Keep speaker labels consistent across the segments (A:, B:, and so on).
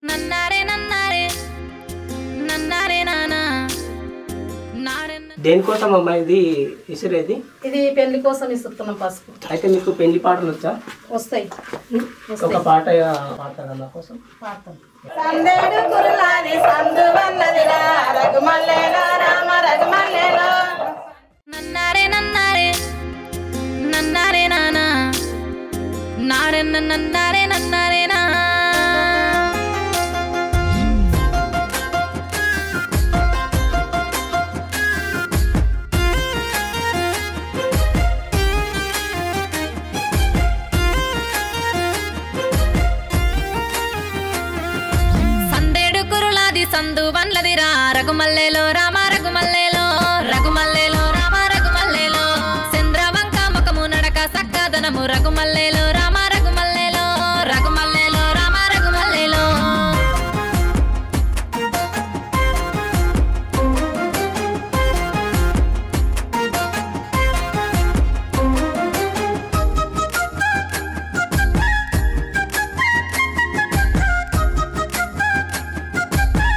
A: నన్నారే నన్నారే నన్నారే నానా నారే
B: దేనికోసం అమ్మా ఇది ఇసురేది
C: ఇది పెళ్లి కోసం ఇస్తున్నాం పసుపు
B: అయితే మీకు పెళ్లి పాటలు వచ్చా
C: వస్తాయి
B: ఒక పాట పాడతారా నా కోసం
C: పాడతాం
D: సందేడు కురులాది సందు వల్లదిరా రఘుమల్లేలో రామ రఘుమల్లేలో
A: నన్నారే నన్నారే నన్నారే నానా నారే నన్నారే నన్నారే నా సందేడు కురులాది సందు వన్లదిరా రఘుమల్లేలో రామ రఘుమల్లేలో రఘుమల్లేలో రామ రఘుమల్లేలో చంద్రవంక ముఖము నడక సక్కదనము రఘుమల్లేలో రామ రఘుమల్లేలో రఘుమల్లేలో రామ రఘుమల్లేలో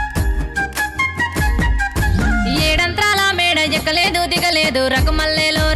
A: ఏడంత్రాల మేడ ఎక్కలేదు దిగలేదు రఘుమల్లేలో